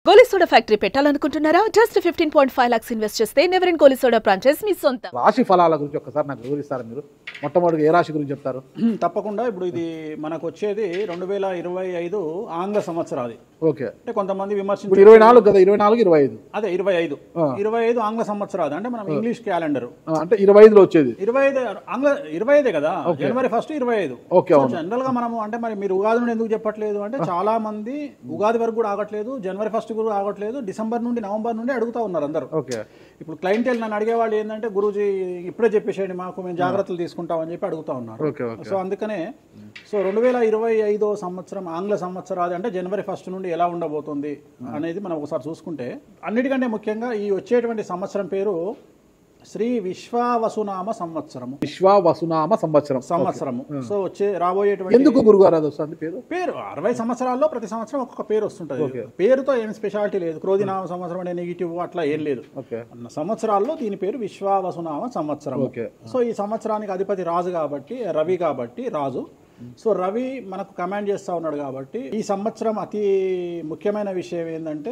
గోలీ soda factory పెట్టాలనుకుంటున్నారా just fifteen point five lakhs invest చేస్తే never in goli soda franchise మీ సొంతం రాశి ఫలాల గురించి ఒక్కసారి నాకు వివరిస్తారా మీరు మొట్టమొదటి ఏ రాశి గురించి చెప్తారు తప్పకుండా ఇప్పుడు ఇది మనకు వచ్చేది రెండు వేల ఇరవై ఐదు ఆంగ్ల సంవత్సరాది ఓకే అంటే కొంతమంది ఇప్పుడు విమర్శించారు ఇరవై నాలుగు కదా ఇరవై నాలుగు ఇరవై ఐదు అదే ఇరవై ఐదు ఇరవై ఐదు ఆంగ్ల సంవత్సరాది అంటే మనం ఇంగ్లీష్ క్యాలెండర్ ఆ, అంటే ఇరవై ఐదులో వచ్చేది ఇరవై ఐదు ఆంగ్ల ఇరవై ఐదే కదా జనవరి ఫస్ట్ ఇరవై ఐదు ఓకే, అవును. జనరల్ గా మనము అంటే మరి మీరు ఉగాది నుండి ఎందుకు చెప్పట్లేదు అంటే చాలా మంది ఉగాది వరకు కూడా ఆగట్లేదు జనవరి ఫస్ట్ కూడా ఆగట్లేదు డిసెంబర్ నుండి నవంబర్ నుండి అడుగుతా ఉన్నారు అందరూ ఓకే ఇప్పుడు క్లయింటెల్ నన్ను అడిగే వాళ్ళు ఏంటంటే గురూజీ ఇప్పుడే చెప్పేసేయండి మాకు మేము జాగ్రత్తలు తీసుకుంటామని చెప్పి అడుగుతా ఉన్నారు ఓకే ఓకే సో అందుకనే సో రెండు వేల ఇరవై ఐదో సంవత్సరం ఆంగ్ల సంవత్సరాది అంటే జనవరి ఫస్ట్ నుండి ఎలా ఉండబోతుంది అనేది మనం ఒకసారి చూసుకుంటే అన్నిటికంటే ముఖ్యంగా ఈ వచ్చేటువంటి సంవత్సరం పేరు శ్రీ విశ్వావసునామ సంవత్సరము విశ్వ వసునామ సంవత్సరం సంవత్సరము సో వచ్చే రాబోయేటువంటి ఎందుకు గురుగారు అది వస్తుంది పేరు పేరు అరవై సంవత్సరాల్లో ప్రతి సంవత్సరం ఒక్కొక్క పేరు వస్తుంటది పేరుతో ఏం స్పెషాలిటీ లేదు క్రోధినామ సంవత్సరం అనే నెగిటివ్ అట్లా ఏం లేదు ఓకే అన్న సంవత్సరాల్లో దీని పేరు విశ్వావసునామ సంవత్సరం ఓకే. సో ఈ సంవత్సరానికి అధిపతి రాజు కాబట్టి రవి కాబట్టి రాజు సో రవి మనకు కమాండ్ చేస్తా ఉన్నాడు కాబట్టి ఈ సంవత్సరం అతి ముఖ్యమైన విషయం ఏంటంటే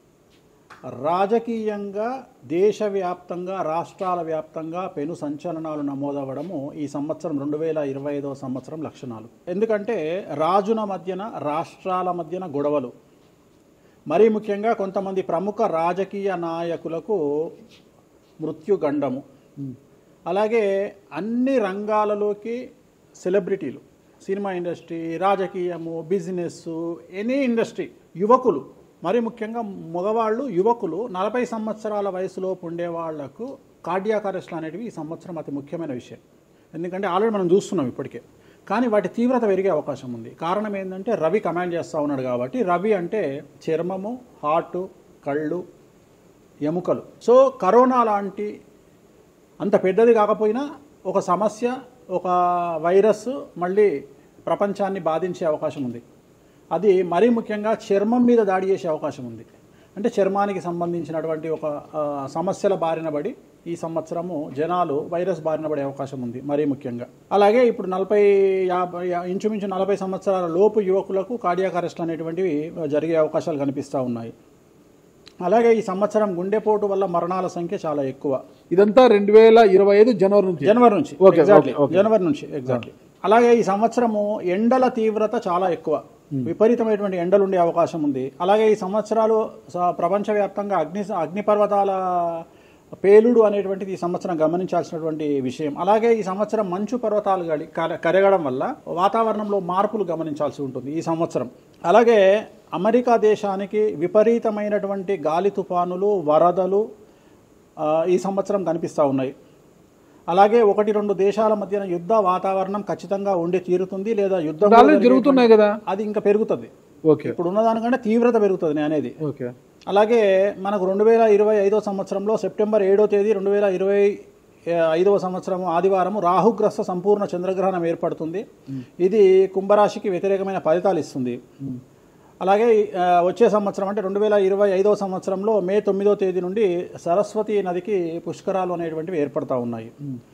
రాజకీయంగా దేశవ్యాప్తంగా రాష్ట్రాల వ్యాప్తంగా పెను సంచలనాలు నమోదవ్వడము ఈ సంవత్సరం రెండు వేల ఇరవై ఐదవ సంవత్సరం లక్షణాలు ఎందుకంటే రాజుల మధ్యన రాష్ట్రాల మధ్యన గొడవలు మరీ ముఖ్యంగా కొంతమంది ప్రముఖ రాజకీయ నాయకులకు మృత్యుగండము అలాగే అన్ని రంగాలలోకి సెలబ్రిటీలు సినిమా ఇండస్ట్రీ రాజకీయము బిజినెస్ ఎనీ ఇండస్ట్రీ యువకులు మరి ముఖ్యంగా మగవాళ్ళు యువకులు నలభై సంవత్సరాల వయసులోపు ఉండే వాళ్లకు కార్డియాక్ అరెస్ట్లు అనేటివి ఈ సంవత్సరం అతి ముఖ్యమైన విషయం ఎందుకంటే ఆల్రెడీ మనం చూస్తున్నాం ఇప్పటికే కానీ వాటి తీవ్రత పెరిగే అవకాశం ఉంది కారణం ఏంటంటే రవి కమాండ్ చేస్తూ ఉన్నాడు కాబట్టి రవి అంటే చర్మము హార్ట్ కళ్ళు ఎముకలు సో కరోనా లాంటి అంత పెద్దది కాకపోయినా ఒక సమస్య ఒక వైరస్ మళ్ళీ ప్రపంచాన్ని బాధించే అవకాశం ఉంది అది మరీ ముఖ్యంగా చర్మం మీద దాడి చేసే అవకాశం ఉంది అంటే చర్మానికి సంబంధించినటువంటి ఒక ఆ, సమస్యల బారిన పడి ఈ సంవత్సరము జనాలు వైరస్ బారిన పడే అవకాశం ఉంది మరీ ముఖ్యంగా అలాగే ఇప్పుడు నలభై యాభై యా- ఇంచుమించు నలభై సంవత్సరాల లోపు యువకులకు కార్డియాక్ అరెస్ట్ అనేటువంటివి జరిగే అవకాశాలు కనిపిస్తూ ఉన్నాయి అలాగే ఈ సంవత్సరం గుండెపోటు వల్ల మరణాల సంఖ్య చాలా ఎక్కువ ఇదంతా రెండు వేల ఇరవై ఐదు జనవరి నుంచి జనవరి నుంచి ఓకే, ఎగ్జాక్ట్లీ ఓకే, ఓకే. జనవరి నుంచి ఎగ్జాక్ట్లీ అలాగే ఈ సంవత్సరము ఎండల తీవ్రత చాలా ఎక్కువ విపరీతమైనటువంటి ఎండలు ఉండే అవకాశం ఉంది అలాగే ఈ సంవత్సరాలు స- ప్రపంచవ్యాప్తంగా అగ్ని అగ్నిపర్వతాల పేలుడు అనేటువంటిది ఈ సంవత్సరం గమనించాల్సినటువంటి విషయం అలాగే ఈ సంవత్సరం మంచు పర్వతాలు గడి కర- కరగడం వల్ల వాతావరణంలో మార్పులు గమనించాల్సి ఉంటుంది ఈ సంవత్సరం అలాగే అమెరికా దేశానికి విపరీతమైనటువంటి గాలి తుఫానులు వరదలు ఆ, ఈ సంవత్సరం కనిపిస్తూ ఉన్నాయి అలాగే ఒకటి రెండు దేశాల మధ్యన యుద్ధ వాతావరణం ఖచ్చితంగా ఉండి తీరుతుంది లేదా యుద్ధం ఆల్రెడీ జరుగుతున్నాయి కదా అది ఇంకా పెరుగుతుంది ఓకే ఇప్పుడు ఉన్నదానికంటే తీవ్రత పెరుగుతుంది నేను అనేది ఓకే అలాగే మనకు రెండు వేల ఇరవై ఐదో సంవత్సరంలో సెప్టెంబర్ ఏడో తేదీ రెండు వేల ఇరవై ఐదవ సంవత్సరం ఆదివారం రాహుగ్రస్త సంపూర్ణ చంద్రగ్రహణం ఏర్పడుతుంది ఇది కుంభరాశికి వ్యతిరేకమైన ఫలితాలు ఇస్తుంది అలాగే ఆ, వచ్చే సంవత్సరం అంటే రెండు వేల ఇరవై ఐదవ సంవత్సరంలో మే తొమ్మిదో తేదీ నుండి సరస్వతి నదికి పుష్కరాలు అనేటువంటివి ఏర్పడతా ఉన్నాయి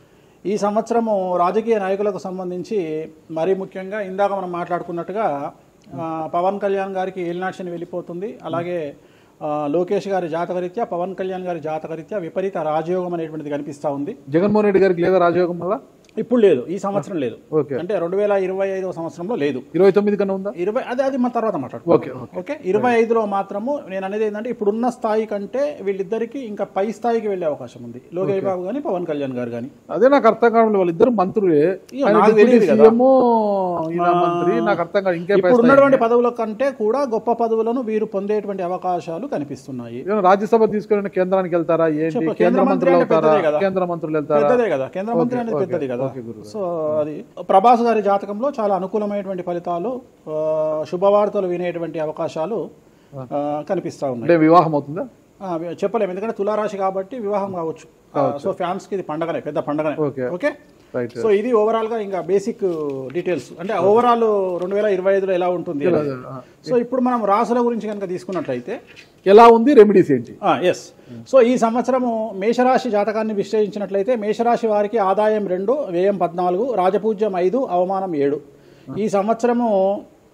ఈ సంవత్సరము రాజకీయ నాయకులకు సంబంధించి మరీ ముఖ్యంగా ఇందాక మనం మాట్లాడుకున్నట్టుగా ఆ, పవన్ కళ్యాణ్ గారికి ఏలినాడ్షన్ వెళ్ళిపోతుంది అలాగే ఆ, లోకేష్ గారి జాతకరీత్యా పవన్ కళ్యాణ్ గారి జాతకరీత్యా విపరీత రాజయోగం అనేటువంటిది కనిపిస్తూ ఉంది జగన్మోహన్ రెడ్డి గారికి లేదా రాజయోగం వల్ల ఇప్పుడు లేదు ఈ సంవత్సరం లేదు ఓకే అంటే రెండు వేల ఇరవై ఐదవ సంవత్సరంలో లేదు ఇరవై తొమ్మిది కన్నా ఉందా ఇరవై అదే అది మన తర్వాత మాట్లాడుకో ఓకే ఓకే ఇరవై ఐదులో మాత్రము నేను అనేది ఏంటంటే ఇప్పుడున్న స్థాయి కంటే వీళ్ళిద్దరికి ఇంకా పై స్థాయికి వెళ్ళే అవకాశం ఉంది లోకేష్ బాబు కానీ పవన్ కళ్యాణ్ గారు కానీ అదే నాకు అర్థం కావడం వాళ్ళిద్దరు మంత్రులే ఇయ్య, ఆయన నాకు డిప్యూటీ తెలియదు కదా. సీఎం ఈయన మంత్రి నాకు అర్థం కాదు ఇంకే ఇప్పుడు ఉన్నటువంటి పదవుల కంటే కూడా గొప్ప పదవులను వీరు పొందేటువంటి అవకాశాలు కనిపిస్తున్నాయి ఏమైనా రాజ్యసభ తీసుకుని కేంద్రానికి వెళ్తారా ఏంటి చెప్పు, కేంద్ర కేంద్ర మంత్రి మంత్రులు అంటే అవుతారా పెద్దదే కదా. కేంద్ర మంత్రులు వెళ్తారా పెద్దదే కదా కేంద్ర మంత్రి అనేది ఓకే, పెద్దది కదా ఓకే, గురువు. సో అది ప్రభాస్ గారి జాతకంలో చాలా అనుకూలమైనటువంటి ఫలితాలు ఆ, శుభవార్తలు వినేటువంటి అవకాశాలు ఆ, కనిపిస్తా ఉన్నాయి అంటే వివాహం అవుతుందా ఆ, చెప్పలేము ఎందుకంటే తులారాశి కాబట్టి వివాహం కావచ్చు ఆ, సో ఫ్యాన్స్ కి ఇది పండగనే పెద్ద పండగనే ఓకే. ఓకే రైట్ సో ఇది ఓవరాల్ గా ఇంకా బేసిక్ డీటెయిల్స్ అంటే ఓవరాల్ రెండు వేల ఇరవై ఐదులో ఎలా ఉంటుంది అనేది. సో ఇప్పుడు మనం రాసుల గురించి కనుక తీసుకున్నట్లయితే ఎలా ఉంది రెమెడీస్ ఏంటి ఎస్ సో ఈ సంవత్సరము మేషరాశి జాతకాన్ని విశ్లేషించినట్లయితే మేషరాశి వారికి ఆదాయం రెండు వ్యయం పద్నాలుగు రాజపూజ్యం ఐదు అవమానం ఏడు ఈ సంవత్సరము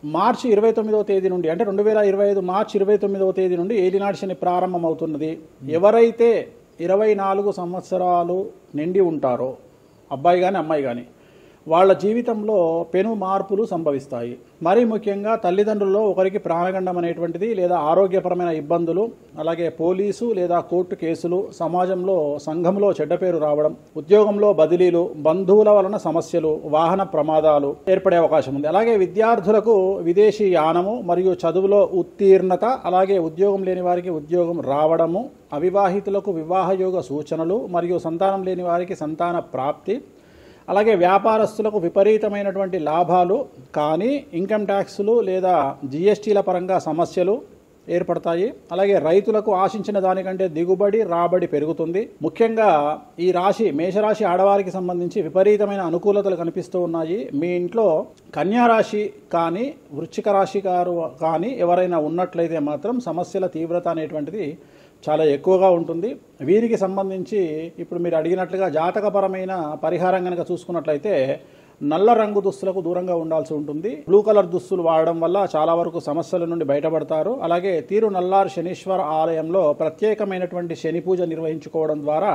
మార్చి ఇరవై తొమ్మిదవ తేదీ నుండి అంటే రెండు వేల ఇరవై ఐదు మార్చి ఇరవై తొమ్మిదవ తేదీ నుండి ఏలినాటి శని ప్రారంభమవుతున్నది ఎవరైతే ఇరవై నాలుగు సంవత్సరాలు నిండి ఉంటారో అబ్బాయి కానీ అమ్మాయి కానీ వాళ్ళ జీవితంలో పెను మార్పులు సంభవిస్తాయి మరీ ముఖ్యంగా తల్లిదండ్రుల్లో ఒకరికి ప్రాణగండం అనేటువంటిది లేదా ఆరోగ్యపరమైన ఇబ్బందులు అలాగే పోలీసు లేదా కోర్టు కేసులు సమాజంలో సంఘంలో చెడ్డ పేరు రావడం ఉద్యోగంలో బదిలీలు బంధువుల వలన సమస్యలు వాహన ప్రమాదాలు ఏర్పడే అవకాశం ఉంది అలాగే విద్యార్థులకు విదేశీ యానము మరియు చదువులో ఉత్తీర్ణత అలాగే ఉద్యోగం లేని వారికి ఉద్యోగం రావడము అవివాహితులకు వివాహయోగ సూచనలు మరియు సంతానం లేని వారికి సంతాన ప్రాప్తి అలాగే వ్యాపారస్తులకు విపరీతమైనటువంటి లాభాలు కానీ ఇన్కమ్ ట్యాక్సులు లేదా జిఎస్టీల పరంగా సమస్యలు ఏర్పడతాయి అలాగే రైతులకు ఆశించిన దానికంటే దిగుబడి రాబడి పెరుగుతుంది ముఖ్యంగా ఈ రాశి మేషరాశి ఆడవారికి సంబంధించి విపరీతమైన అనుకూలతలు కనిపిస్తూ ఉన్నాయి మీ ఇంట్లో కన్యా రాశి కానీ వృశ్చిక రాశి గారు కానీ ఎవరైనా ఉన్నట్లయితే మాత్రం సమస్యల తీవ్రత అనేటువంటిది చాలా ఎక్కువగా ఉంటుంది వీరికి సంబంధించి ఇప్పుడు మీరు అడిగినట్లుగా జాతకపరమైన పరిహారం కనుక చూసుకున్నట్లయితే నల్ల రంగు దుస్తులకు దూరంగా ఉండాల్సి ఉంటుంది బ్లూ కలర్ దుస్తులు వాడడం వల్ల చాలా వరకు సమస్యల నుండి బయటపడతారు అలాగే తీరు నల్లారు శనీశ్వర ఆలయంలో ప్రత్యేకమైనటువంటి శని పూజ నిర్వహించుకోవడం ద్వారా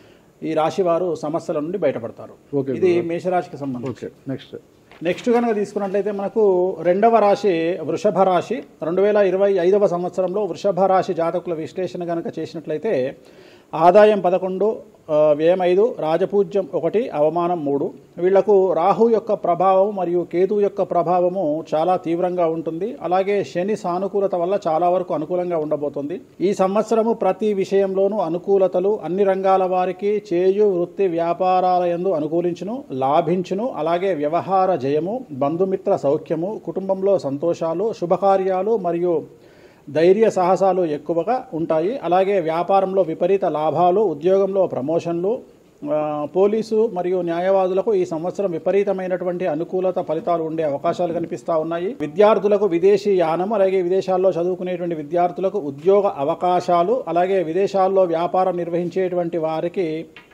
ఈ రాశి వారు సమస్యల నుండి బయటపడతారు Okay, ఇది మేషరాశికి సంబంధించి ఓకే నెక్స్ట్ నెక్స్ట్ కనుక తీసుకున్నట్లయితే మనకు రెండవ రాశి వృషభ రాశి రెండు వేల ఇరవై ఐదవ సంవత్సరంలో వృషభ రాశి జాతకుల విశ్లేషణ కనుక చేసినట్లయితే ఆదాయం పదకొండు ఆ, వ్యయం ఐదు రాజపూజ్యం ఒకటి అవమానం మూడు వీళ్లకు రాహు యొక్క ప్రభావం మరియు కేతు యొక్క ప్రభావము చాలా తీవ్రంగా ఉంటుంది అలాగే శని సానుకూలత వల్ల చాలా వరకు అనుకూలంగా ఉండబోతుంది ఈ సంవత్సరము ప్రతి విషయంలోనూ అనుకూలతలు అన్ని రంగాల వారికి చేయు వృత్తి వ్యాపారాల యందు అనుకూలించును లాభించును అలాగే వ్యవహార జయము బంధుమిత్ర సౌఖ్యము కుటుంబంలో సంతోషాలు శుభకార్యాలు మరియు ధైర్య సాహసాలు ఎక్కువగా ఉంటాయి అలాగే వ్యాపారంలో విపరీత లాభాలు ఉద్యోగంలో ప్రమోషన్లు ఆ, పోలీసు మరియు న్యాయవాదులకు ఈ సంవత్సరం విపరీతమైనటువంటి అనుకూలత ఫలితాలు ఉండే అవకాశాలు కనిపిస్తా ఉన్నాయి విద్యార్థులకు విదేశీ యానం అలాగే విదేశాల్లో చదువుకునేటువంటి విద్యార్థులకు ఉద్యోగ అవకాశాలు అలాగే విదేశాల్లో వ్యాపారం నిర్వహించేటువంటి వారికి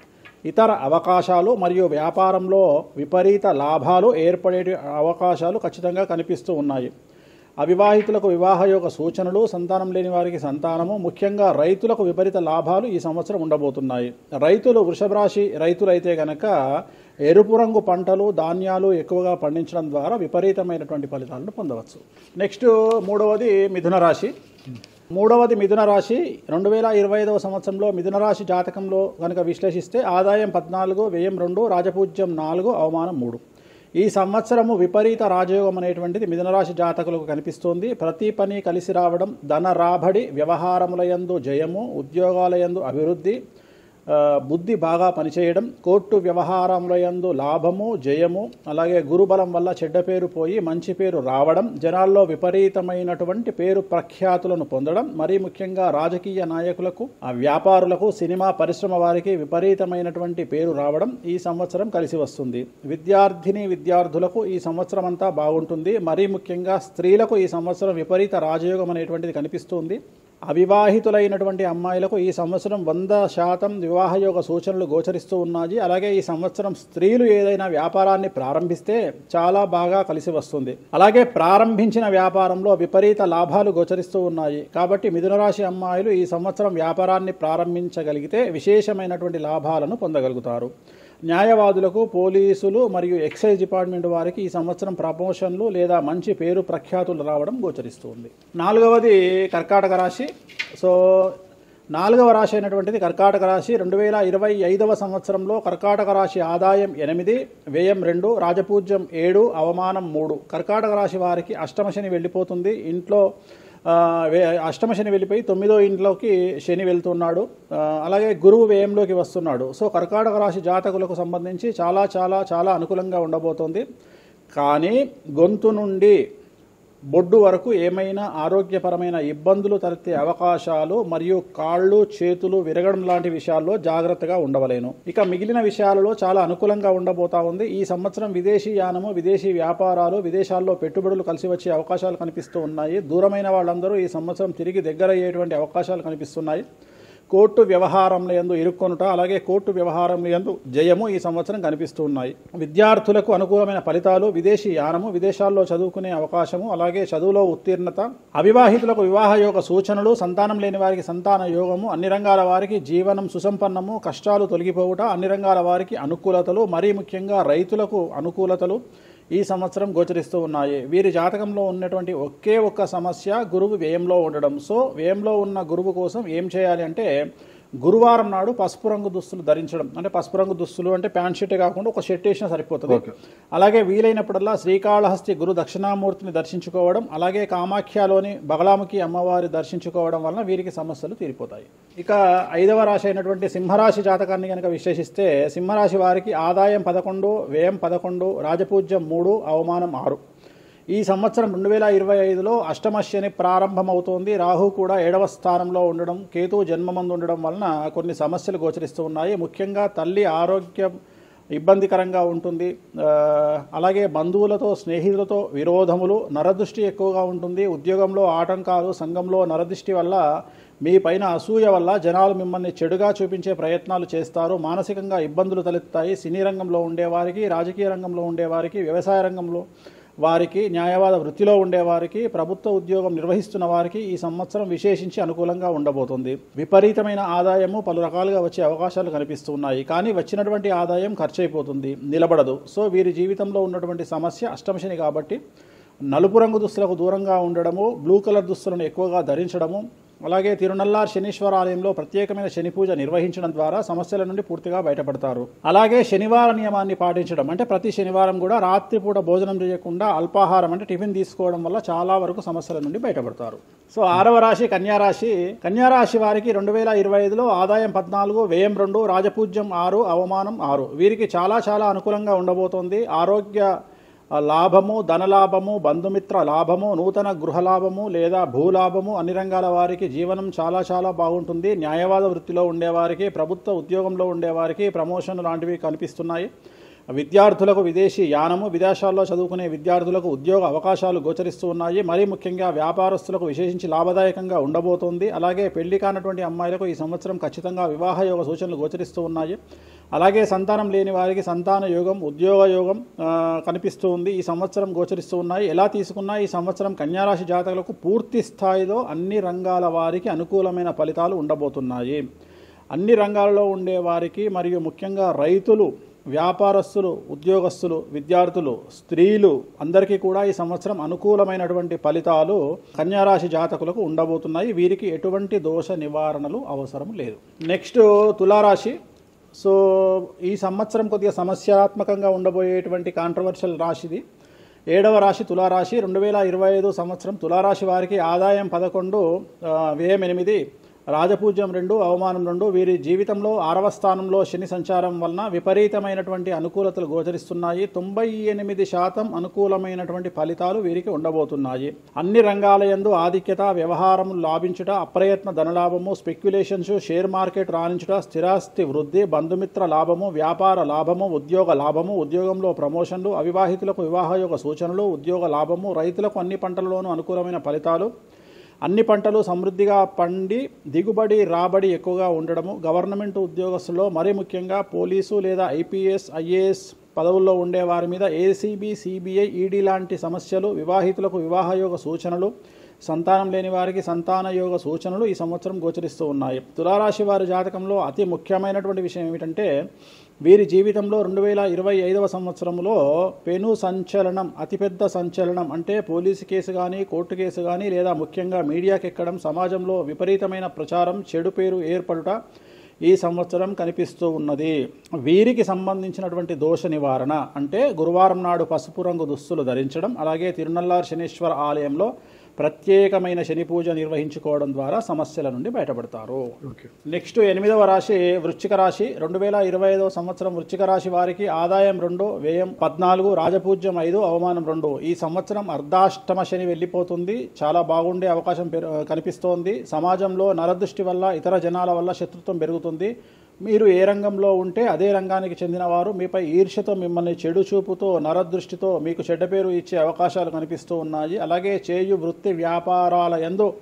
ఇతర అవకాశాలు మరియు వ్యాపారంలో విపరీత లాభాలు ఏర్పడే అవకాశాలు ఖచ్చితంగా కనిపిస్తూ ఉన్నాయి అవివాహితులకు వివాహయోగ సూచనలు సంతానం లేని వారికి సంతానము ముఖ్యంగా రైతులకు విపరీత లాభాలు ఈ సంవత్సరం ఉండబోతున్నాయి రైతులు వృషభ రాశి రైతులైతే గనక ఎరుపు రంగు పంటలు ధాన్యాలు ఎక్కువగా పండించడం ద్వారా విపరీతమైనటువంటి ఫలితాలను పొందవచ్చు నెక్స్ట్ మూడవది మిథున రాశి మూడవది మిథున రాశి రెండు వేల ఇరవై ఐదవ సంవత్సరంలో మిథున రాశి జాతకంలో కనుక విశ్లేషిస్తే ఆదాయం పద్నాలుగు వ్యయం రెండు రాజపూజ్యం నాలుగు అవమానం మూడు ఈ సంవత్సరము విపరీత రాజయోగం అనేటువంటిది మిథునరాశి జాతకులకు కనిపిస్తోంది ప్రతి పని కలిసి రావడం ధన రాబడి వ్యవహారములయందు జయము ఉద్యోగాలయందు అభివృద్ధి ఆ, బుద్ధి బాగా పనిచేయడం కోర్టు వ్యవహారములయందు లాభము జయము అలాగే గురుబలం వల్ల చెడ్డ పేరు పోయి మంచి పేరు రావడం జనాల్లో విపరీతమైనటువంటి పేరు ప్రఖ్యాతులను పొందడం మరీ ముఖ్యంగా రాజకీయ నాయకులకు ఆ వ్యాపారులకు సినిమా పరిశ్రమ వారికి విపరీతమైనటువంటి పేరు రావడం ఈ సంవత్సరం కలిసి వస్తుంది విద్యార్థిని విద్యార్థులకు ఈ సంవత్సరం అంతా బాగుంటుంది మరీ ముఖ్యంగా స్త్రీలకు ఈ సంవత్సరం విపరీత రాజయోగం అనేటువంటిది కనిపిస్తుంది అవివాహితులైనటువంటి అమ్మాయిలకు ఈ సంవత్సరం వంద శాతం వివాహయోగ సూచనలు గోచరిస్తూ ఉన్నాయి అలాగే ఈ సంవత్సరం స్త్రీలు ఏదైనా వ్యాపారాన్ని ప్రారంభిస్తే చాలా బాగా కలిసి వస్తుంది అలాగే ప్రారంభించిన వ్యాపారంలో విపరీత లాభాలు గోచరిస్తూ ఉన్నాయి కాబట్టి మిథున రాశి అమ్మాయిలు ఈ సంవత్సరం వ్యాపారాన్ని ప్రారంభించగలిగితే విశేషమైనటువంటి లాభాలను పొందగలుగుతారు న్యాయవాదులకు పోలీసులు మరియు ఎక్సైజ్ డిపార్ట్మెంట్ వారికి ఈ సంవత్సరం ప్రమోషన్లు లేదా మంచి పేరు ప్రఖ్యాతులు రావడం గోచరిస్తుంది నాలుగవది కర్కాటక రాశి సో నాలుగవ రాశి అయినటువంటిది కర్కాటక రాశి రెండు వేల ఇరవై ఐదవ సంవత్సరంలో కర్కాటక రాశి ఆదాయం ఎనిమిది వ్యయం రెండు రాజపూజ్యం ఏడు అవమానం మూడు కర్కాటక రాశి వారికి అష్టమ శని వెళ్ళిపోతుంది ఇంట్లో ఆ, వే- అష్టమ శని వెళ్ళిపోయి తొమ్మిదో ఇంట్లోకి శని వెళ్తున్నాడు ఆ, అలాగే గురువు వ్యయంలోకి వస్తున్నాడు సో కర్కాటక రాశి జాతకులకు సంబంధించి చాలా చాలా చాలా అనుకూలంగా ఉండబోతోంది కానీ గొంతు నుండి బొడ్డు వరకు ఏమైనా ఆరోగ్యపరమైన ఇబ్బందులు తలెత్తే అవకాశాలు మరియు కాళ్ళు చేతులు విరగడం లాంటి విషయాల్లో జాగ్రత్తగా ఉండవలేను ఇక మిగిలిన విషయాలలో చాలా అనుకూలంగా ఉండబోతా ఉంది ఈ సంవత్సరం విదేశీ యానము విదేశీ వ్యాపారాలు విదేశాల్లో పెట్టుబడులు కలిసి వచ్చే అవకాశాలు కనిపిస్తూ ఉన్నాయి దూరమైన వాళ్ళందరూ ఈ సంవత్సరం తిరిగి దగ్గర అయ్యేటువంటి అవకాశాలు కనిపిస్తున్నాయి కోర్టు వ్యవహారంలో యందు ఇరుక్కొనుట అలాగే కోర్టు వ్యవహారంలో యందు జయము ఈ సంవత్సరం కనిపిస్తూ ఉన్నాయి విద్యార్థులకు అనుకూలమైన ఫలితాలు విదేశీ యానము విదేశాల్లో చదువుకునే అవకాశము అలాగే చదువులో ఉత్తీర్ణత అవివాహితులకు వివాహ యోగ సూచనలు సంతానం లేని వారికి సంతాన యోగము అన్ని రంగాల వారికి జీవనం సుసంపన్నము కష్టాలు తొలగిపోవుట అన్ని రంగాల వారికి అనుకూలతలు మరీ ముఖ్యంగా రైతులకు అనుకూలతలు ఈ సంవత్సరం గోచరిస్తూ ఉన్నాయి వీరి జాతకంలో ఉన్నటువంటి ఒకే ఒక్క సమస్య గురువు వ్యయంలో ఉండడం సో వ్యయంలో ఉన్న గురువు కోసం ఏం చేయాలి అంటే గురువారం నాడు పసుపు రంగు దుస్తులు ధరించడం అంటే పసుపు రంగు దుస్తులు అంటే ప్యాంట్ షర్ట్ కాకుండా ఒక షర్ట్ వేసినా సరిపోతుంది అలాగే వీలైనప్పుడల్లా శ్రీకాళహస్తి గురు దక్షిణామూర్తిని దర్శించుకోవడం అలాగే కామాఖ్యలోని బగలాముఖి అమ్మవారి దర్శించుకోవడం వలన వీరికి సమస్యలు తీరిపోతాయి ఇక ఐదవ రాశి అయినటువంటి సింహరాశి జాతకాన్ని కనుక విశ్లేషిస్తే సింహరాశి వారికి ఆదాయం పదకొండు వ్యయం పదకొండు రాజపూజ్యం మూడు అవమానం ఆరు ఈ సంవత్సరం రెండు వేల ఇరవై ఐదులో అష్టమ శని ప్రారంభమవుతోంది రాహు కూడా ఏడవ స్థానంలో ఉండడం కేతువు జన్మమందు ఉండడం వలన కొన్ని సమస్యలు గోచరిస్తూ ఉన్నాయి ముఖ్యంగా తల్లి ఆరోగ్యం ఇబ్బందికరంగా ఉంటుంది ఆ, అలాగే బంధువులతో స్నేహితులతో విరోధములు నరదృష్టి ఎక్కువగా ఉంటుంది ఉద్యోగంలో ఆటంకాలు సంఘంలో నరదృష్టి వల్ల మీ పైన అసూయ వల్ల జనాలు మిమ్మల్ని చెడుగా చూపించే ప్రయత్నాలు చేస్తారు మానసికంగా ఇబ్బందులు తలెత్తాయి సినీ రంగంలో ఉండేవారికి రాజకీయ రంగంలో ఉండేవారికి వ్యవసాయ రంగంలో వారికి న్యాయవాద వృత్తిలో ఉండేవారికి ప్రభుత్వ ఉద్యోగం నిర్వహిస్తున్న వారికి ఈ సంవత్సరం విశేషించి అనుకూలంగా ఉండబోతుంది విపరీతమైన ఆదాయము పలు రకాలుగా వచ్చే అవకాశాలు కనిపిస్తున్నాయి కానీ వచ్చినటువంటి ఆదాయం ఖర్చు అయిపోతుంది నిలబడదు సో వీరి జీవితంలో ఉన్నటువంటి సమస్య అష్టమశని కాబట్టి నలుపు రంగు దుస్తులకు దూరంగా ఉండడము బ్లూ కలర్ దుస్తులను ఎక్కువగా ధరించడము అలాగే తిరునల్లార్ శనీశ్వర ఆలయంలో ప్రత్యేకమైన శని పూజ నిర్వహించడం ద్వారా సమస్యల నుండి పూర్తిగా బయటపడతారు అలాగే శనివార నియమాన్ని పాటించడం అంటే ప్రతి శనివారం కూడా రాత్రిపూట భోజనం చేయకుండా అల్పాహారం అంటే టిఫిన్ తీసుకోవడం వల్ల చాలా వరకు సమస్యల నుండి బయటపడతారు సో ఆరవ రాశి కన్యారాశి కన్యారాశి వారికి రెండు వేల ఇరవై ఐదులో ఆదాయం పద్నాలుగు వ్యయం రెండు రాజపూజ్యం ఆరు అవమానం ఆరు వీరికి చాలా చాలా అనుకూలంగా ఉండబోతోంది ఆరోగ్య ఆ లాభము ధనలాభము బంధుమిత్ర లాభము నూతన గృహ లాభము లేదా భూలాభము అన్ని రంగాల వారికి జీవనం చాలా చాలా బాగుంటుంది న్యాయవాద వృత్తిలో ఉండేవారికి ప్రభుత్వ ఉద్యోగంలో ఉండేవారికి ప్రమోషన్ లాంటివి కనిపిస్తున్నాయి విద్యార్థులకు విదేశీ యానము విదేశాల్లో చదువుకునే విద్యార్థులకు ఉద్యోగ అవకాశాలు గోచరిస్తూ ఉన్నాయి మరీ ముఖ్యంగా వ్యాపారస్తులకు విశేషించి లాభదాయకంగా ఉండబోతోంది అలాగే పెళ్లి కానటువంటి అమ్మాయిలకు ఈ సంవత్సరం ఖచ్చితంగా వివాహ యోగ సూచనలు గోచరిస్తూ ఉన్నాయి అలాగే సంతానం లేని వారికి సంతాన యోగం ఉద్యోగ యోగం ఆ, కనిపిస్తూ ఉంది ఈ సంవత్సరం గోచరిస్తూ ఉన్నాయి ఎలా తీసుకున్నా ఈ సంవత్సరం కన్యారాశి జాతకులకు పూర్తి స్థాయిలో అన్ని రంగాల వారికి అనుకూలమైన ఫలితాలు ఉండబోతున్నాయి అన్ని రంగాలలో ఉండే వారికి మరియు ముఖ్యంగా రైతులు వ్యాపారస్తులు ఉద్యోగస్తులు విద్యార్థులు స్త్రీలు అందరికీ కూడా ఈ సంవత్సరం అనుకూలమైనటువంటి ఫలితాలు కన్యారాశి జాతకులకు ఉండబోతున్నాయి వీరికి ఎటువంటి దోష నివారణలు అవసరం లేదు నెక్స్ట్ తులారాశి సో ఈ సంవత్సరం కొద్దిగా సమస్యాత్మకంగా ఉండబోయేటువంటి కాంట్రవర్షియల్ రాశిది ఏడవ రాశి తులారాశి రెండు వేల ఇరవై ఐదు సంవత్సరం తులారాశి వారికి ఆదాయం పదకొండు ఆ, వ్యయం ఎనిమిది రాజపూజ్యం రెండు అవమానం రెండు వీరి జీవితంలో ఆరవ స్థానంలో శని సంచారం వలన విపరీతమైనటువంటి అనుకూలతలు గోచరిస్తున్నాయి తొంభై ఎనిమిది శాతం అనుకూలమైనటువంటి ఫలితాలు వీరికి ఉండబోతున్నాయి అన్ని రంగాల యందు ఆధిక్యత వ్యవహారం లాభించుట అప్రయత్న ధనలాభము స్పెక్యులేషన్స్ షేర్ మార్కెట్ రాణించుట స్థిరాస్తి వృద్ధి బంధుమిత్ర లాభము వ్యాపార లాభము ఉద్యోగ లాభము ఉద్యోగంలో ప్రమోషన్లు అవివాహితులకు వివాహయోగ సూచనలు ఉద్యోగ లాభము రైతులకు అన్ని పంటలలోనూ అనుకూలమైన ఫలితాలు అన్ని పంటలు సమృద్ధిగా పండి దిగుబడి రాబడి ఎక్కువగా ఉండడము గవర్నమెంట్ ఉద్యోగస్తుల్లో మరీ ముఖ్యంగా పోలీసు లేదా ఐపీఎస్ ఐఏఎస్ పదవుల్లో ఉండే వారి మీద ఏసీబీ సిబిఐ ఈడీ లాంటి సమస్యలు వివాహితులకు వివాహయోగ సూచనలు సంతానం లేని వారికి సంతాన యోగ సూచనలు ఈ సంవత్సరం గోచరిస్తూ ఉన్నాయి తులారాశి వారి జాతకంలో అతి ముఖ్యమైనటువంటి విషయం ఏమిటంటే వీరి జీవితంలో రెండు వేల ఇరవై ఐదవ సంవత్సరంలో పెను సంచలనం అతిపెద్ద సంచలనం అంటే పోలీసు కేసు కానీ కోర్టు కేసు కానీ లేదా ముఖ్యంగా మీడియాకి ఎక్కడం సమాజంలో విపరీతమైన ప్రచారం చెడు పేరు ఏర్పడుట ఈ సంవత్సరం కనిపిస్తూ ఉన్నది వీరికి సంబంధించినటువంటి దోష నివారణ అంటే గురువారం నాడు పసుపు రంగు దుస్తులు ధరించడం అలాగే తిరునల్లార్ శనీశ్వర ఆలయంలో ప్రత్యేకమైన శని పూజ నిర్వహించుకోవడం ద్వారా సమస్యల నుండి బయటపడతారు నెక్స్ట్ ఎనిమిదవ రాశి వృశ్చిక రాశి రెండు వేల ఇరవై ఐదవ సంవత్సరం వృశ్చిక రాశి వారికి ఆదాయం రెండు వ్యయం పద్నాలుగు రాజపూజ్యం ఐదు అవమానం రెండు ఈ సంవత్సరం అర్ధాష్టమ శని వెళ్ళిపోతుంది చాలా బాగుండే అవకాశం పెరు- కనిపిస్తోంది సమాజంలో నరదృష్టి వల్ల ఇతర జనాల వల్ల శత్రుత్వం పెరుగుతుంది మీరు ఏ రంగంలో ఉంటే అదే రంగానికి చెందిన వారు మీపై ఈర్ష్యతో మిమ్మల్ని చెడు చూపుతో నరదృష్టితో మీకు చెడ్డ పేరు ఇచ్చే అవకాశాలు కనిపిస్తూ ఉన్నాయి అలాగే చేయు వృత్తి వ్యాపారాల యందు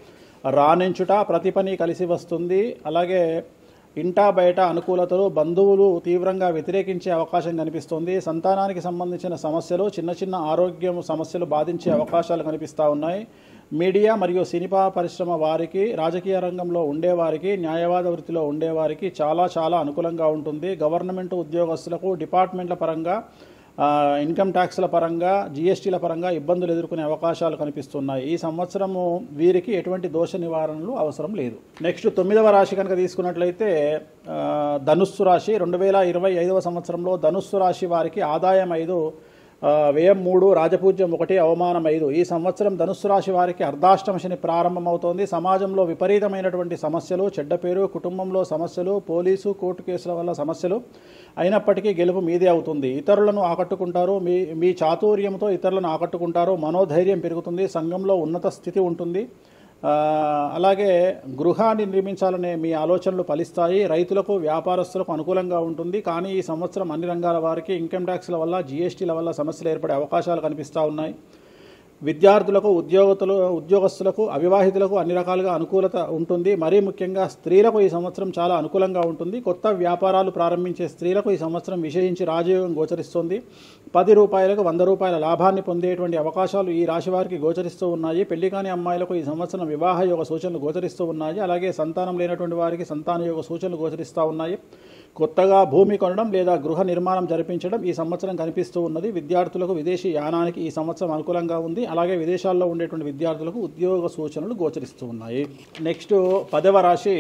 రాణించుట ప్రతి పని కలిసి వస్తుంది అలాగే ఇంటా బయట అనుకూలతలు బంధువులు తీవ్రంగా వ్యతిరేకించే అవకాశం కనిపిస్తుంది సంతానానికి సంబంధించిన సమస్యలు చిన్న చిన్న ఆరోగ్యం సమస్యలు బాధించే అవకాశాలు కనిపిస్తూ ఉన్నాయి మీడియా మరియు సినిమా పరిశ్రమ వారికి రాజకీయ రంగంలో ఉండేవారికి న్యాయవాద వృత్తిలో ఉండేవారికి చాలా చాలా అనుకూలంగా ఉంటుంది గవర్నమెంట్ ఉద్యోగస్తులకు డిపార్ట్మెంట్ల పరంగా ఆ, ఇన్కమ్ ట్యాక్స్ల పరంగా జిఎస్టీల పరంగా ఇబ్బందులు ఎదుర్కొనే అవకాశాలు కనిపిస్తున్నాయి ఈ సంవత్సరము వీరికి ఎటువంటి దోష నివారణలు అవసరం లేదు నెక్స్ట్ తొమ్మిదవ రాశి కనుక తీసుకున్నట్లయితే ఆ, ధనుస్సు రాశి రెండు వేల ఇరవై ఐదవ సంవత్సరంలో ధనుస్సు రాశి వారికి ఆదాయం ఐదు ఆ, వ్యయం మూడు రాజపూజ్యం ఒకటి అవమానం ఐదు ఈ సంవత్సరం ధనుస్సు రాశి వారికి అర్ధాష్టమ శని ప్రారంభమవుతోంది సమాజంలో విపరీతమైనటువంటి సమస్యలు చెడ్డ పేరు కుటుంబంలో సమస్యలు పోలీసు కోర్టు కేసుల వల్ల సమస్యలు అయినప్పటికీ గెలుపు మీదే అవుతుంది ఇతరులను ఆకట్టుకుంటారు మీ మీ చాతుర్యంతో ఇతరులను ఆకట్టుకుంటారు మనోధైర్యం పెరుగుతుంది సంఘంలో ఉన్నత స్థితి ఉంటుంది ఆ, అలాగే గృహాన్ని నిర్మించాలనే మీ ఆలోచనలు ఫలిస్తాయి రైతులకు వ్యాపారస్తులకు అనుకూలంగా ఉంటుంది కానీ ఈ సంవత్సరం అన్ని రంగాల వారికి ఇన్కమ్ ట్యాక్స్ల వల్ల జీఎస్టీల వల్ల సమస్యలు ఏర్పడే అవకాశాలు కనిపిస్తూ ఉన్నాయి విద్యార్థులకు ఉద్యోగతులు ఉద్యోగస్తులకు అవివాహితులకు అన్ని రకాలుగా అనుకూలత ఉంటుంది మరీ ముఖ్యంగా స్త్రీలకు ఈ సంవత్సరం చాలా అనుకూలంగా ఉంటుంది కొత్త వ్యాపారాలు ప్రారంభించే స్త్రీలకు ఈ సంవత్సరం విశేషించి రాజయోగం గోచరిస్తుంది పది రూపాయలకు వంద రూపాయల లాభాన్ని పొందేటువంటి అవకాశాలు ఈ రాశి వారికి గోచరిస్తూ ఉన్నాయి పెళ్లి కాని అమ్మాయిలకు ఈ సంవత్సరం వివాహ యోగ సూచనలు గోచరిస్తూ ఉన్నాయి అలాగే సంతానం లేనటువంటి వారికి సంతాన యోగ సూచనలు గోచరిస్తూ ఉన్నాయి కొత్తగా భూమి కొనడం లేదా గృహ నిర్మాణం జరిపించడం ఈ సంవత్సరం కనిపిస్తూ ఉన్నది విద్యార్థులకు విదేశీ యానానికి ఈ సంవత్సరం అనుకూలంగా ఉంది అలాగే విదేశాల్లో ఉండేటువంటి విద్యార్థులకు ఉద్యోగ సూచనలు గోచరిస్తూ ఉన్నాయి నెక్స్ట్ పదవ రాశి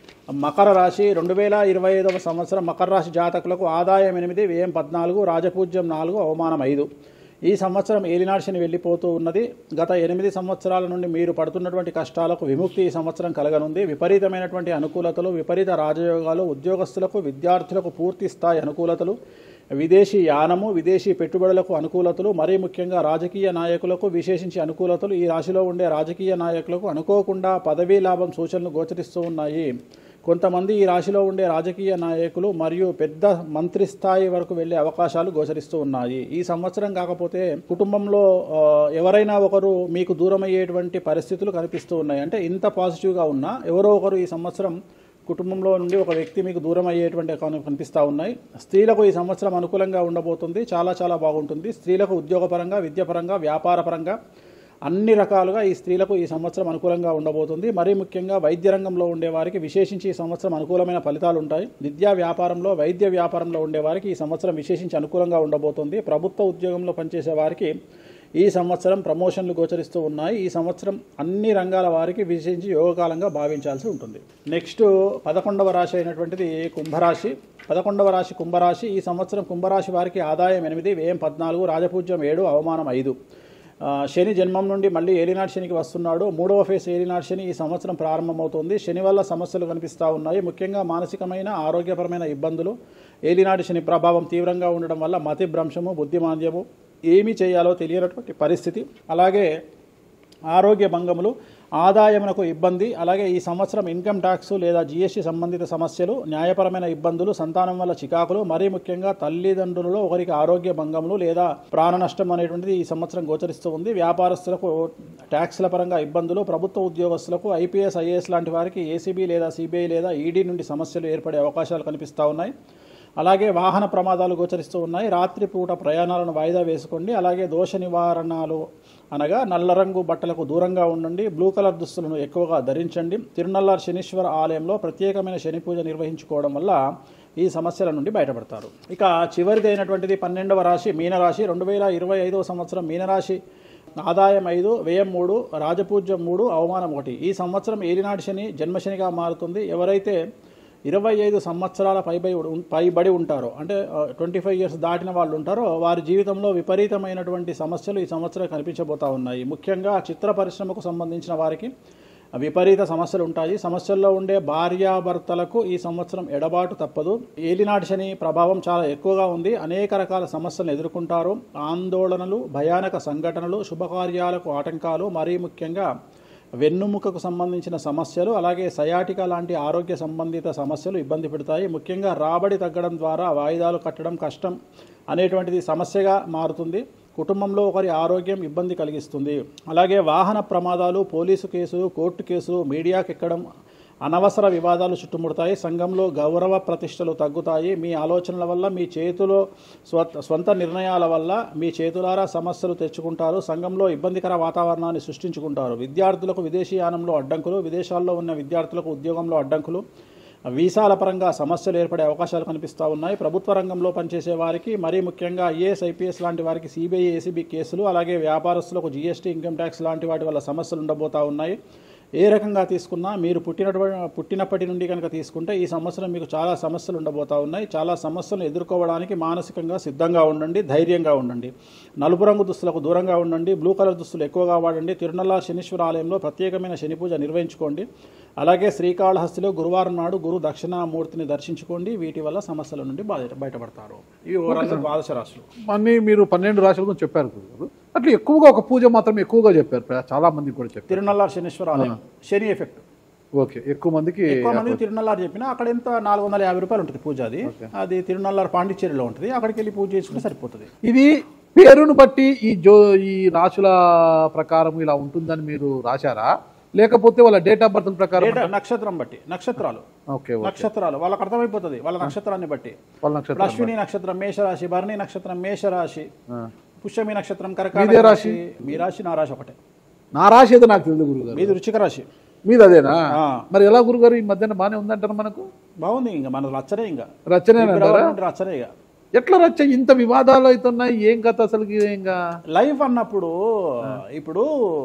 మకర రాశి రెండు వేల ఇరవై ఐదవ సంవత్సరం మకర రాశి జాతకులకు ఆదాయం ఎనిమిది వ్యయం పద్నాలుగు రాజపూజ్యం నాలుగు అవమానం ఐదు ఈ సంవత్సరం ఏలినాడు శని వెళ్ళిపోతూ ఉన్నది గత ఎనిమిది సంవత్సరాల నుండి మీరు పడుతున్నటువంటి కష్టాలకు విముక్తి ఈ సంవత్సరం కలగనుంది విపరీతమైనటువంటి అనుకూలతలు విపరీత రాజయోగాలు ఉద్యోగస్తులకు విద్యార్థులకు పూర్తి స్థాయి అనుకూలతలు విదేశీ యానము విదేశీ పెట్టుబడులకు అనుకూలతలు మరీ ముఖ్యంగా రాజకీయ నాయకులకు విశేషించి అనుకూలతలు ఈ రాశిలో ఉండే రాజకీయ నాయకులకు అనుకోకుండా పదవీ లాభం సూచనలు గోచరిస్తూ ఉన్నాయి కొంతమంది ఈ రాశిలో ఉండే రాజకీయ నాయకులు మరియు పెద్ద మంత్రి స్థాయి వరకు వెళ్లే అవకాశాలు గోచరిస్తూ ఉన్నాయి ఈ సంవత్సరం కాకపోతే కుటుంబంలో ఆ, ఎవరైనా ఒకరు మీకు దూరం అయ్యేటువంటి పరిస్థితులు కనిపిస్తూ ఉన్నాయి అంటే ఇంత పాజిటివ్గా ఉన్నా ఎవరో ఒకరు ఈ సంవత్సరం కుటుంబంలో నుండి ఒక వ్యక్తి మీకు దూరం అయ్యేటువంటి కను- కనిపిస్తూ ఉన్నాయి స్త్రీలకు ఈ సంవత్సరం అనుకూలంగా ఉండబోతుంది చాలా చాలా బాగుంటుంది స్త్రీలకు ఉద్యోగపరంగా విద్యాపరంగా వ్యాపారపరంగా అన్ని రకాలుగా ఈ స్త్రీలకు ఈ సంవత్సరం అనుకూలంగా ఉండబోతుంది మరీ ముఖ్యంగా వైద్య రంగంలో ఉండే వారికి విశేషించి ఈ సంవత్సరం అనుకూలమైన ఫలితాలు ఉంటాయి విద్యా వ్యాపారంలో వైద్య వ్యాపారంలో ఉండే వారికి ఈ సంవత్సరం విశేషించి అనుకూలంగా ఉండబోతుంది ప్రభుత్వ ఉద్యోగంలో పనిచేసే వారికి ఈ సంవత్సరం ప్రమోషన్లు గోచరిస్తూ ఉన్నాయి ఈ సంవత్సరం అన్ని రంగాల వారికి విశేషించి యోగకాలంగా భావించాల్సి ఉంటుంది నెక్స్ట్ పదకొండవ రాశి అయినటువంటిది కుంభరాశి పదకొండవ రాశి కుంభరాశి ఈ సంవత్సరం కుంభరాశి వారికి ఆదాయం ఎనిమిది వ్యయం పద్నాలుగు రాజపూజ్యం ఏడు అవమానం ఐదు ఆ, శని జన్మం నుండి మళ్ళీ ఏలినాడు శనికి వస్తున్నాడు మూడవ ఫేజ్ ఏలినాడు శని ఈ సంవత్సరం ప్రారంభమవుతుంది శని వల్ల సమస్యలు కనిపిస్తూ ఉన్నాయి ముఖ్యంగా మానసికమైన ఆరోగ్యపరమైన ఇబ్బందులు ఏలినాడు శని ప్రభావం తీవ్రంగా ఉండడం వల్ల మతి భ్రంశము బుద్ధిమాంద్యము ఏమి చేయాలో తెలియనటువంటి పరిస్థితి అలాగే ఆరోగ్య భంగములు ఆదాయమునకు ఇబ్బంది అలాగే ఈ సంవత్సరం ఇన్కమ్ ట్యాక్స్ లేదా జీఎస్టీ సంబంధిత సమస్యలు న్యాయపరమైన ఇబ్బందులు సంతానం వల్ల చికాకులు మరీ ముఖ్యంగా తల్లిదండ్రులలో ఒకరికి ఆరోగ్య భంగములు లేదా ప్రాణ నష్టం అనేటువంటిది ఈ సంవత్సరం గోచరిస్తూ ఉంది వ్యాపారస్తులకు ట్యాక్స్ల పరంగా ఇబ్బందులు ప్రభుత్వ ఉద్యోగస్తులకు ఐపీఎస్ ఐఏఎస్ లాంటి వారికి ఏసీబీ లేదా సిబిఐ లేదా ఈడీ నుండి సమస్యలు ఏర్పడే అవకాశాలు కనిపిస్తూ ఉన్నాయి అలాగే వాహన ప్రమాదాలు గోచరిస్తూ ఉన్నాయి రాత్రిపూట ప్రయాణాలను వాయిదా వేసుకోండి అలాగే దోష నివారణలు అనగా నల్ల రంగు బట్టలకు దూరంగా ఉండండి బ్లూ కలర్ దుస్తులను ఎక్కువగా ధరించండి తిరునల్లార్ శనీశ్వర ఆలయంలో ప్రత్యేకమైన శని పూజ నిర్వహించుకోవడం వల్ల ఈ సమస్యల నుండి బయటపడతారు ఇక చివరిది అయినటువంటిది పన్నెండవ రాశి మీనరాశి రెండు వేల ఇరవై ఐదవ సంవత్సరం మీనరాశి ఆదాయం ఐదు వ్యయం మూడు రాజపూజ్యం మూడు అవమానం ఒకటి ఈ సంవత్సరం ఏలినాటి శని జన్మశనిగా మారుతుంది ఎవరైతే ఇరవై ఐదు సంవత్సరాల పైబడి ఉం- పైబడి ఉంటారో అంటే ట్వంటీ ఫైవ్ ఇయర్స్ దాటిన వాళ్ళు ఉంటారో వారి జీవితంలో విపరీతమైనటువంటి సమస్యలు ఈ సంవత్సరం కనిపించబోతా ఉన్నాయి ముఖ్యంగా చిత్ర పరిశ్రమకు సంబంధించిన వారికి విపరీత సమస్యలు ఉంటాయి సమస్యల్లో ఉండే భార్యాభర్తలకు ఈ సంవత్సరం ఎడబాటు తప్పదు ఏలినాటి శని ప్రభావం చాలా ఎక్కువగా ఉంది అనేక రకాల సమస్యలను ఎదుర్కొంటారు ఆందోళనలు భయానక సంఘటనలు శుభకార్యాలకు ఆటంకాలు మరీ ముఖ్యంగా వెన్నుముకకు సంబంధించిన సమస్యలు అలాగే సయాటికా లాంటి ఆరోగ్య సంబంధిత సమస్యలు ఇబ్బంది పెడతాయి ముఖ్యంగా రాబడి తగ్గడం ద్వారా వాయిదాలు కట్టడం కష్టం అనేటువంటిది సమస్యగా మారుతుంది కుటుంబంలో ఒకరి ఆరోగ్యం ఇబ్బంది కలిగిస్తుంది అలాగే వాహన ప్రమాదాలు పోలీసు కేసులు కోర్టు కేసులు మీడియాకి ఎక్కడం అనవసర వివాదాలు చుట్టుముడతాయి సంఘంలో గౌరవ ప్రతిష్టలు తగ్గుతాయి మీ ఆలోచనల వల్ల మీ చేతిలో స్వ స్వంత నిర్ణయాల వల్ల మీ చేతులారా సమస్యలు తెచ్చుకుంటారు సంఘంలో ఇబ్బందికర వాతావరణాన్ని సృష్టించుకుంటారు విద్యార్థులకు విదేశీయానంలో అడ్డంకులు విదేశాల్లో ఉన్న విద్యార్థులకు ఉద్యోగంలో అడ్డంకులు వీసాల పరంగా సమస్యలు ఏర్పడే అవకాశాలు కనిపిస్తూ ఉన్నాయి ప్రభుత్వ రంగంలో పనిచేసే వారికి మరీ ముఖ్యంగా ఐఏఎస్ ఐపీఎస్ లాంటి వారికి సిబిఐ ఏసీబీ కేసులు అలాగే వ్యాపారస్తులకు జీఎస్టీ ఇన్కమ్ ట్యాక్స్ లాంటి వాటి వల్ల సమస్యలు ఉండబోతా ఉన్నాయి ఏ రకంగా తీసుకున్నా మీరు పుట్టినటువంటి పుట్టినప్పటి నుండి కనుక తీసుకుంటే ఈ సంవత్సరం మీకు చాలా సమస్యలు ఉండబోతా ఉన్నాయి చాలా సమస్యలను ఎదుర్కోవడానికి మానసికంగా సిద్ధంగా ఉండండి ధైర్యంగా ఉండండి నలుపు రంగు దుస్తులకు దూరంగా ఉండండి బ్లూ కలర్ దుస్తులు ఎక్కువగా వాడండి తిరునల్ల శనీశ్వర ఆలయంలో ప్రత్యేకమైన శని పూజ నిర్వహించుకోండి అలాగే శ్రీకాళహస్తిలో గురువారం నాడు గురు దక్షిణామూర్తిని దర్శించుకోండి వీటి వల్ల సమస్యల నుండి బయట బయటపడతారు ఇవి ఓవరాల్ ద్వాదశ రాశులు అన్ని మీరు పన్నెండు రాశుల గురించి చెప్పారు గురుగారు అట్లా ఎక్కువగా ఒక పూజ మాత్రం ఎక్కువగా చెప్పారు ప్ర- చాలా మందికి కూడా చెప్పారు తిరునల్లార్ శనీశ్వర ఆలయం శని ఎఫెక్ట్ ఓకే ఎక్కువ మందికి ఎక్కువ మంది తిరునల్లారు చెప్పిన అక్కడ ఎంత నాలుగు వందల యాభై రూపాయలు ఉంటుంది పూజ అది అది తిరునల్లారు పాండిచ్చేరిలో ఉంటుంది అక్కడికి వెళ్ళి పూజ చేసుకుంటే సరిపోతుంది ఇది పేరును బట్టి ఈ జో ఈ రాశుల ప్రకారం ఇలా ఉంటుందని మీరు రాశారా లేకపోతే వాళ్ళ డేట్ ఆఫ్ బర్త్ ప్రకారం డేటా నక్షత్రం బట్టి నక్షత్రాలు ఓకే ఓకే. నక్షత్రాలు వాళ్ళకి అర్థమైపోతుంది వాళ్ళ నక్షత్రాన్ని బట్టి వాళ్ళ ఇప్పుడు నక్షత్రం అశ్విని నక్షత్రం మేషరాశి భరణి నక్షత్రం మేషరాశి ఆ. పుష్యమి నక్షత్రం మీదే కర్కాటక రాశి? రాశి మీ రాశి నా రాశి ఒకటే నా రాశి ఏదో నాకు తెలియదు గురుగారు మీది రుచిక రాశి మీది అదేనా ఆ. మరి ఎలా గురుగారు ఈ మధ్యన బాగానే ఉందంటారు మనకు బాగుంది ఇంకా మన రచ్చనే ఇంకా రచనే ఫిబ్రవరి నుండి రచ్చనే ఇక ఎట్లా రచ్చ ఇంత వివాదాలు అవుతున్నాయి ఏం కథ అసలు ఇంకా లైఫ్ అన్నప్పుడు ఇప్పుడు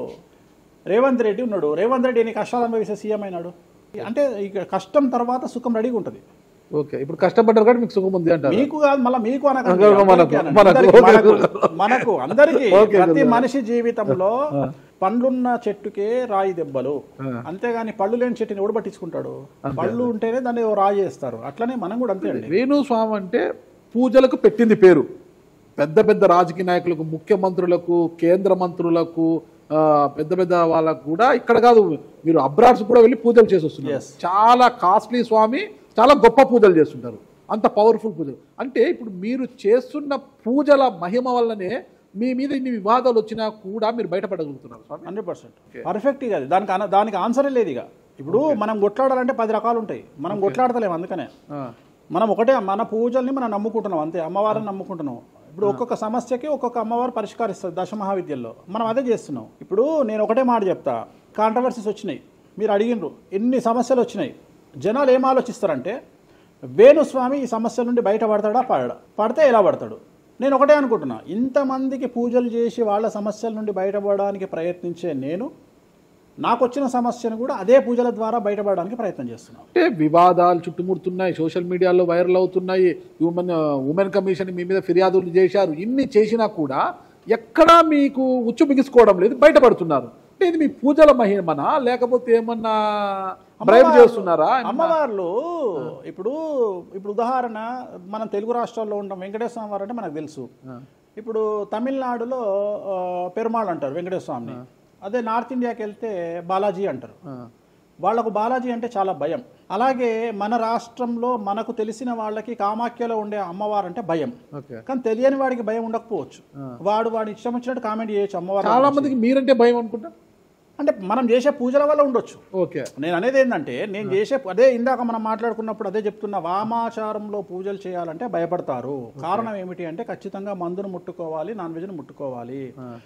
రేవంత్ రెడ్డి ఉన్నాడు రేవంత్ రెడ్డి ఎన్ని కష్టాలు అనుభవిస్తే సీఎం అయినాడు అంటే ఇక కష్టం తర్వాత సుఖం రెడీగా ఉంటుంది ఓకే ఇప్పుడు కష్టపడ్డారు కాబట్టి మీకు సుఖం ఉంది అంటారు మీకు కాదు మళ్ళీ మీకు అనకండి. మనకు, అందరికీ అనండి. మనకు, అందరికీ, ఓకే. మనకు, మనకు అందరికి ఓకే, ప్రతి గురుగారు. మనిషి జీవితంలో పండ్లున్న చెట్టుకే రాయి దెబ్బలు అంతేగాని పళ్ళు లేని చెట్టుని ఎవడు పట్టించుకుంటాడు పళ్ళు ఉంటేనే దాన్ని ఓ రాయి చేస్తారు అట్లనే మనం కూడా అంతే అండి వేణు స్వామి అంటే పూజలకు పెట్టింది పేరు పెద్ద పెద్ద రాజకీయ నాయకులకు ముఖ్యమంత్రులకు కేంద్ర మంత్రులకు ఆ, పెద్ద పెద్ద వాళ్ళకు కూడా ఇక్కడ కాదు మీరు అబ్రాడ్స్ కూడా వెళ్ళి పూజలు చేసి వస్తున్నారు Yes. చాలా కాస్ట్లీ స్వామి చాలా గొప్ప పూజలు చేస్తుంటారు అంత పవర్ఫుల్ పూజలు అంటే ఇప్పుడు మీరు చేస్తున్న పూజల మహిమ వల్లనే మీ మీద ఇన్ని వివాదాలు వచ్చినా కూడా మీరు బయటపడగలుగుతున్నారు స్వామి హండ్రెడ్ పర్సెంట్ పర్ఫెక్ట్ ఇక అది దానికి అన- దానికి ఆన్సరే లేదు ఇక ఇప్పుడు మనం కొట్లాడాలంటే పది రకాలు ఉంటాయి మనం కొట్లాడతలేము అందుకనే ఆ, మనం ఒకటే మన పూజల్ని మనం నమ్ముకుంటున్నాం అంతే అమ్మవారిని నమ్ముకుంటున్నాం ఇప్పుడు ఒక్కొక్క సమస్యకి ఒక్కొక్క అమ్మవారు పరిష్కరిస్తుంది దశ మహావిద్యల్లో మనం అదే చేస్తున్నాం ఇప్పుడు నేను ఒకటే మాట చెప్తా కాంట్రవర్సీస్ వచ్చినాయి మీరు అడిగినరు ఎన్ని సమస్యలు వచ్చినాయి జనాలు ఏం ఆలోచిస్తారంటే వేణుస్వామి ఈ సమస్యల నుండి బయటపడతాడా పడడా పడితే ఎలా పడతాడు నేను ఒకటే అనుకుంటున్నా ఇంతమందికి పూజలు చేసి వాళ్ళ సమస్యల నుండి బయటపడడానికి ప్రయత్నించే నేను నాకు వచ్చిన సమస్యను కూడా అదే పూజల ద్వారా బయటపడడానికి ప్రయత్నం చేస్తున్నాను అంటే వివాదాలు చుట్టుముడుతున్నాయి సోషల్ మీడియాలో వైరల్ అవుతున్నాయి హ్యూమన్ ఉమెన్ కమిషన్ మీ మీద ఫిర్యాదులు చేశారు ఇన్ని చేసినా కూడా ఎక్కడా మీకు ఉచ్చు బిగుసుకోవడం లేదు బయటపడుతున్నారు అంటే ఇది మీ పూజల మహిమనా లేకపోతే ఏమన్నా బ్రైబ్ చేస్తున్నారా అమ్మవార్లు ఇప్పుడు ఇప్పుడు ఉదాహరణ మనం తెలుగు రాష్ట్రాల్లో ఉంటాం వెంకటేశ్వర స్వామి వారు అంటే మనకు తెలుసు ఇప్పుడు తమిళనాడులో ఆ, పెరుమాళ్ అంటారు వెంకటేశ్వర స్వామిని అదే నార్త్ ఇండియాకి వెళ్తే బాలాజీ అంటారు ఆ, వాళ్ళకు బాలాజీ అంటే చాలా భయం అలాగే మన రాష్ట్రంలో మనకు తెలిసిన వాళ్ళకి కామాఖ్యలో ఉండే అమ్మవారు అంటే భయం ఓకే కానీ తెలియని వాడికి భయం ఉండకపోవచ్చు వాడు వాడి ఇష్టం వచ్చినట్టు కామెంట్ చేయొచ్చు అమ్మవారు చాలా మందికి మీరంటే భయం అనుకుంటా అంటే మనం చేసే పూజల వల్ల ఉండొచ్చు ఓకే నేను అనేది ఏంటంటే నేను చేసే అదే ఇందాక మనం మాట్లాడుకున్నప్పుడు అదే చెప్తున్నా వామాచారంలో పూజలు చేయాలంటే భయపడతారు కారణం ఏమిటి అంటే ఖచ్చితంగా మందును ముట్టుకోవాలి నాన్ వెజ్ను ముట్టుకోవాలి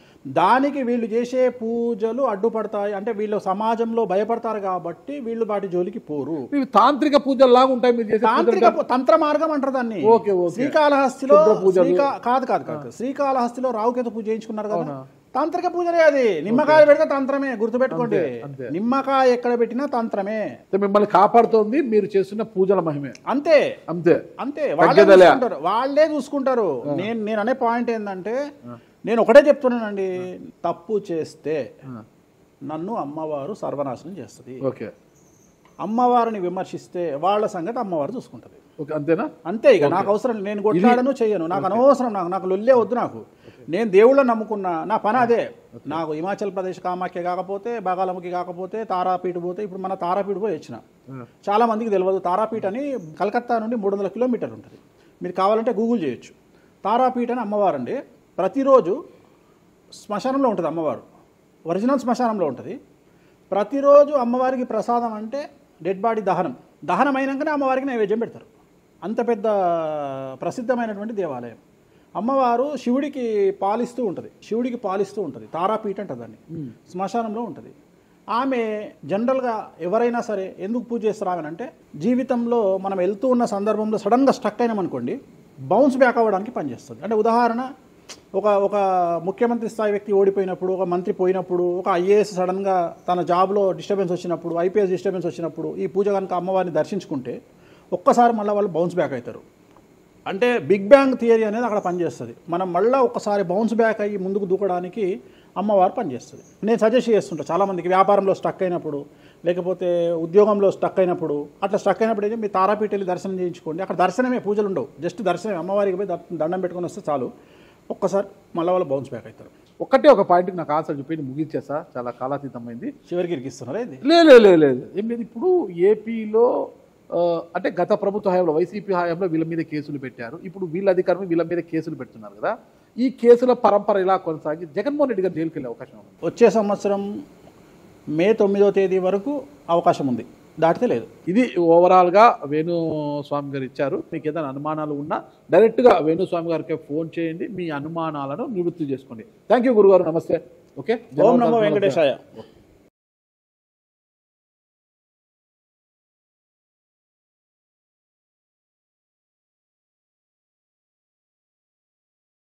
దానికి వీళ్ళు చేసే పూజలు అడ్డుపడతాయి అంటే వీళ్ళు సమాజంలో భయపడతారు కాబట్టి వీళ్ళు వాటి జోలికి పోరు ఇవి తాంత్రిక పూజలు లాగా ఉంటాయి మీరు చేసే పూజలు. తాంత్రిక పు- తంత్ర మార్గం అంటారు దాన్ని ఓకే, ఓకే. శ్రీకాళహస్తిలో శుద్ర పూజలు. శ్రీకా- కాదు కాదు కాదు శ్రీకాళహస్తిలో రావుకేతు పూజ చేయించుకున్నారు కదా తాంత్రిక పూజలే అది నిమ్మకాయ పెడితే తంత్రమే గుర్తుపెట్టుకోండి అంతే. నిమ్మకాయ ఎక్కడ పెట్టినా తంత్రమే అంటే మిమ్మల్ని కాపాడుతోంది మీరు చేస్తున్న పూజల మహిమే అంతే అంతే అంతే వాళ్ళే తగ్గేదేలే. చూసుకుంటారు వాళ్ళే చూసుకుంటారు నేను నేను అనే పాయింట్ ఏంటంటే నేను ఒకటే చెప్తున్నానండి తప్పు చేస్తే నన్ను అమ్మవారు సర్వనాశనం చేస్తుంది ఓకే అమ్మవారిని విమర్శిస్తే వాళ్ళ సంగతి అమ్మవారు చూసుకుంటది ఓకే అంతేనా అంతే ఇక నాకు అవసరం లేదు. నేను కొట్లాడను చెయ్యను నాకు అనవసరం నాకు నాకు లొల్లే వద్దు నాకు నేను దేవుళ్ళని నమ్ముకున్నా నా పని అదే నాకు హిమాచల్ ప్రదేశ్ కామాఖ్య కాకపోతే బాగాలముఖి కాకపోతే తారాపీఠ పోతే ఇప్పుడు మన తారాపీఠ పోయి వచ్చిన చాలా మందికి తెలియదు తారాపీఠ అని కలకత్తా నుండి మూడు వందల కిలోమీటర్లు ఉంటుంది మీరు కావాలంటే గూగుల్ చేయొచ్చు తారాపీఠ అని అమ్మవారండి ప్రతిరోజు శ్మశానంలో ఉంటుంది అమ్మవారు ఒరిజినల్ శ్మశానంలో ఉంటుంది ప్రతిరోజు అమ్మవారికి ప్రసాదం అంటే డెడ్ బాడీ దహనం దహనం అయినాకనే అమ్మవారికి నైవేద్యం పెడతారు అంత పెద్ద ప్రసిద్ధమైనటువంటి దేవాలయం అమ్మవారు శివుడికి పాలిస్తూ ఉంటుంది శివుడికి పాలిస్తూ ఉంటుంది తారాపీఠ అంటుంది దాన్ని శ్మశానంలో ఉంటుంది ఆమె జనరల్గా ఎవరైనా సరే ఎందుకు పూజ చేస్తారు ఆమె అంటే జీవితంలో మనం వెళ్తూ ఉన్న సందర్భంలో సడన్గా స్టక్ అయినామనుకోండి బౌన్స్ బ్యాక్ అవ్వడానికి పనిచేస్తుంది అంటే ఉదాహరణ ఒక ఒక ముఖ్యమంత్రి స్థాయి వ్యక్తి ఓడిపోయినప్పుడు ఒక మంత్రి పోయినప్పుడు ఒక ఐఏఎస్ సడన్గా తన జాబ్లో డిస్టర్బెన్స్ వచ్చినప్పుడు ఐపీఎస్ డిస్టర్బెన్స్ వచ్చినప్పుడు ఈ పూజ కనుక అమ్మవారిని దర్శించుకుంటే ఒక్కసారి మళ్ళీ వాళ్ళు బౌన్స్ బ్యాక్ అవుతారు అంటే బిగ్ బ్యాంగ్ థియరీ అనేది అక్కడ పనిచేస్తుంది మనం మళ్ళీ ఒకసారి బౌన్స్ బ్యాక్ అయ్యి ముందుకు దూకడానికి అమ్మవారు పనిచేస్తుంది నేను సజెస్ట్ చేస్తుంటా చాలామందికి వ్యాపారంలో స్టక్ అయినప్పుడు లేకపోతే ఉద్యోగంలో స్టక్ అయినప్పుడు అట్లా స్టక్ అయినప్పుడు అయితే మీ తారాపీఠ వెళ్ళి దర్శనం చేయించుకోండి అక్కడ దర్శనమే పూజలు ఉండవు జస్ట్ దర్శనమే అమ్మవారికి పోయి ద- దండం పెట్టుకొని వస్తే చాలు ఒక్కసారి మళ్ళీ వాళ్ళు బౌన్స్ బ్యాక్ అవుతారు ఒక్కటే ఒక పాయింట్కి నాకు ఆన్సర్ చెప్పి ముగించేసా చాలా కాలాతీతమైంది చివరికి ఇరికిస్తున్నారా ఇది లే లే లే లేదు ఏం లేదు ఇప్పుడు ఏపీలో ఆ, అంటే గత ప్రభుత్వ హయాంలో వైసీపీ హయాంలో వీళ్ళ మీద కేసులు పెట్టారు ఇప్పుడు వీళ్ళ అధికారం వీళ్ళ మీద కేసులు పెడుతున్నారు కదా ఈ కేసుల పరంపర ఇలా కొనసాగి జగన్మోహన్ రెడ్డి గారు జైలుకి వెళ్ళే అవకాశం ఉంది వచ్చే సంవత్సరం మే తొమ్మిదో తేదీ వరకు అవకాశం ఉంది దాటితే లేదు ఇది ఓవరాల్గా వేణుస్వామి గారు ఇచ్చారు మీకు ఏదైనా అనుమానాలు ఉన్నా డైరెక్ట్గా వేణుస్వామి గారికి ఫోన్ చేయండి మీ అనుమానాలను నివృత్తి చేసుకోండి థ్యాంక్ యూ గురుగారు నమస్తే ఓకే ఓం నమో వెంకటేశాయ